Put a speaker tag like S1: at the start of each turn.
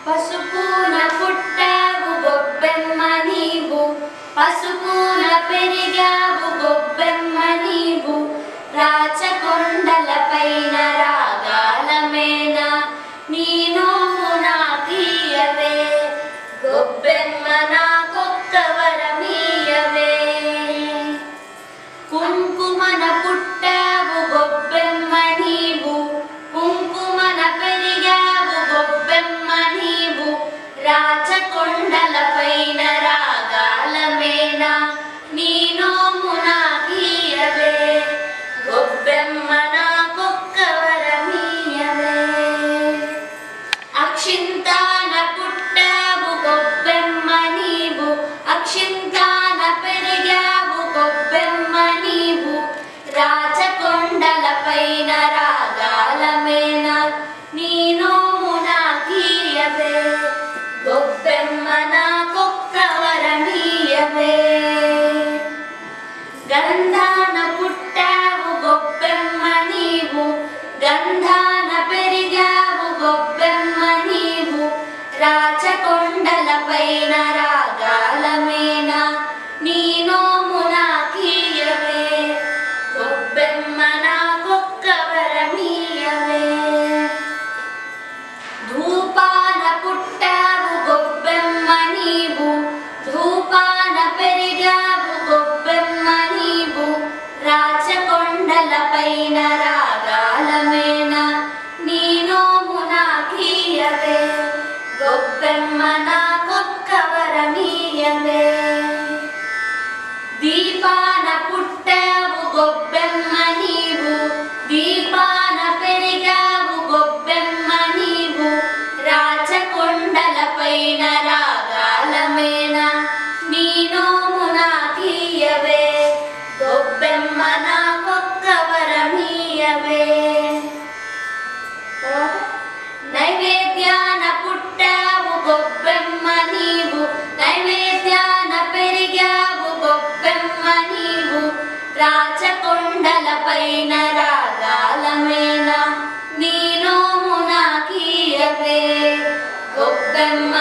S1: పసుపున పుట్టావు గొబ్బెమ్మ నీవు పసుపున పెరిగావు గొబ్బెమ్మ నీవు రాచకొండల పైన రాగాలమేన నీ నోము నాకీయవే గొబ్బెమ్మ నాకొక్క వరమీయవే కుంకుమన పుట్టావు గొబ్బెమ్మ నీవు కుంకుమన పెరిగావు గొబ్బెమ్మ నీవు రాచకొండల పైన రాగాలమేన నీ నోము నాకీయవే గొబ్బెమ్మ నాకొక్క వరమీయవే అక్షింతాన పుట్టావు గొబ్బెమ్మ నీవు అక్షింతాన పెరిగావు గొబ్బెమ్మ నీవు రాచకొండల పైన రాగాలమేన నీ నోము నాకీయవే గొబ్బెమ్మ నాకొక్క వరమీయవే గంధాన పుట్టావు గొబ్బెమ్మ నీవు గంధాన పెరిగావు గొబ్బెమ్మ నీవు రాచకొండల పైన రాగాలమేన నీ నోము నాకీయవే గొబ్బెమ్మ నాకొక్క వరమీయవే ధూపాన పుట్టావు గొబ్బెమ్మ నీవు ధూపాన పెరిగావు గొబ్బెమ్మ నీవు రాచకొండల పైన రాగాలమేన నీ నోము నాకీయవే గొబ్బెమ్మ నాకొక్క వరమీయవే దీపాన పుట్టావు గొబ్బెమ్మ నీవు దీపాన పెరిగావు గొబ్బెమ్మ నీవు రాచకొండల పైన రాగాలమేన నీ నోము నాకీయవే గొబ్బెమ్మ నాకొక్క వరమీయవే తర్వాత నైవేద్యాన పుట్టావు గొబ్బెమ్మ నీవు నైవేద్యాన పెరిగావు గొబ్బెమ్మ నీవు రాచకొండల పైన రాగాలమేన నీ నోము నాకీయవే గొబ్బెమ్మ